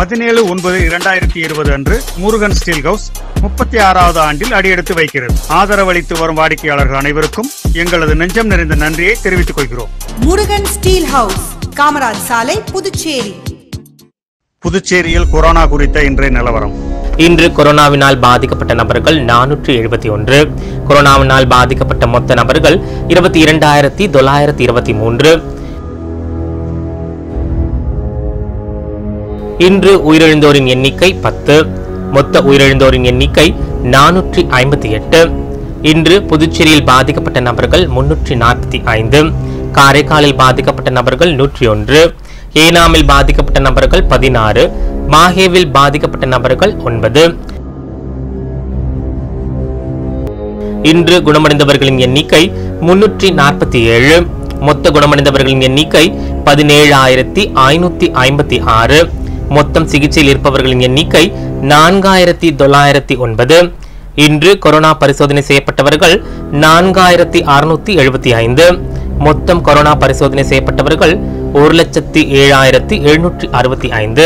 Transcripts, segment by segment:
பதினேழு ஒன்பது இரண்டாயிரத்தி இருபது அன்று முருகன் ஸ்டீல் ஹவுஸ் முப்பத்தி ஆறாவது ஆண்டில் அடியெடுத்து வைக்கிறது ஆதரவளித்து வரும் வாடிக்கையாளர்கள் அனைவருக்கும் எங்களது நெஞ்சம் நிறைந்த நன்றியை தெரிவித்துக் கொள்கிறோம் முருகன் ஸ்டீல் ஹவுஸ் காமராஜ் சாலை புதுச்சேரி புதுச்சேரியில் கொரோனா குறித்த இன்றைய நிலவரம் இன்று கொரோனாவினால் பாதிக்கப்பட்ட நபர்கள் நானூற்றி எழுபத்தி ஒன்று கொரோனாவினால் பாதிக்கப்பட்ட மொத்த நபர்கள் இருபத்தி இரண்டாயிரத்தி தொள்ளாயிரத்தி இருபத்தி மூன்று இன்று உயிரிழந்தோரின் எண்ணிக்கை பத்து மொத்த உயிரிழந்தோரின் எண்ணிக்கை நானூற்றி ஐம்பத்தி எட்டு இன்று புதுச்சேரியில் பாதிக்கப்பட்ட நபர்கள் முன்னூற்றி நாற்பத்தி ஐந்து காரைக்காலில் பாதிக்கப்பட்ட நபர்கள் நூற்றி ஒன்று ஏனாமில் பாதிக்கப்பட்ட நபர்கள் பதினாறு மாஹேவில் பாதிக்கப்பட்ட நபர்கள் ஒன்பது இன்று குணமடைந்தவர்களின் எண்ணிக்கை முன்னூற்றி நாற்பத்தி ஏழு மொத்த குணமடைந்தவர்களின் எண்ணிக்கை பதினேழாயிரத்தி ஐநூத்தி ஐம்பத்தி ஆறு மொத்தம் சிகிச்சையில் இருப்பவர்களின் எண்ணிக்கை நான்காயிரத்தி தொள்ளாயிரத்தி ஒன்பது இன்று கொரோனா பரிசோதனை செய்யப்பட்டவர்கள் நான்காயிரத்தி அறுநூத்தி எழுபத்தி ஐந்து மொத்தம் கொரோனா பரிசோதனை செய்யப்பட்டவர்கள் ஒரு லட்சத்தி ஏழாயிரத்தி எழுநூற்றி அறுபத்தி ஐந்து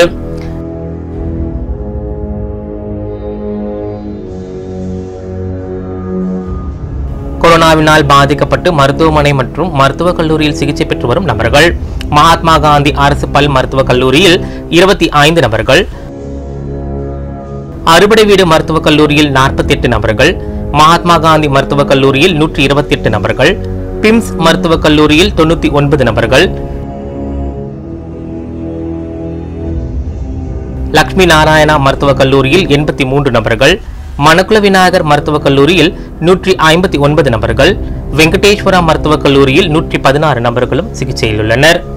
கொரோனாவினால் பாதிக்கப்பட்டு மருத்துவமனை மற்றும் மருத்துவக் கல்லூரியில் சிகிச்சை பெற்று வரும் நபர்கள் மகாத்மா காந்தி அரசு பல் மருத்துவக் கல்லூரியில் இருபத்தி ஐந்து நபர்கள் அறுபடை வீடு மருத்துவக் கல்லூரியில் நாற்பத்தி எட்டு நபர்கள் மகாத்மா காந்தி மருத்துவக் கல்லூரியில் நூற்றி இருபத்தி எட்டு நபர்கள் பிம்ஸ் மருத்துவக் கல்லூரியில் தொண்ணூத்தி ஒன்பது நபர்கள் லக்ஷ்மி நாராயணா மருத்துவக் கல்லூரியில் எண்பத்தி மூன்று நபர்கள் மணக்குல விநாயகர் மருத்துவக் கல்லூரியில் நூற்றி ஐம்பத்தி ஒன்பது நபர்கள் வெங்கடேஸ்வரா மருத்துவக் கல்லூரியில் நூற்றி பதினாறு நபர்களும் சிகிச்சையில் உள்ளனர்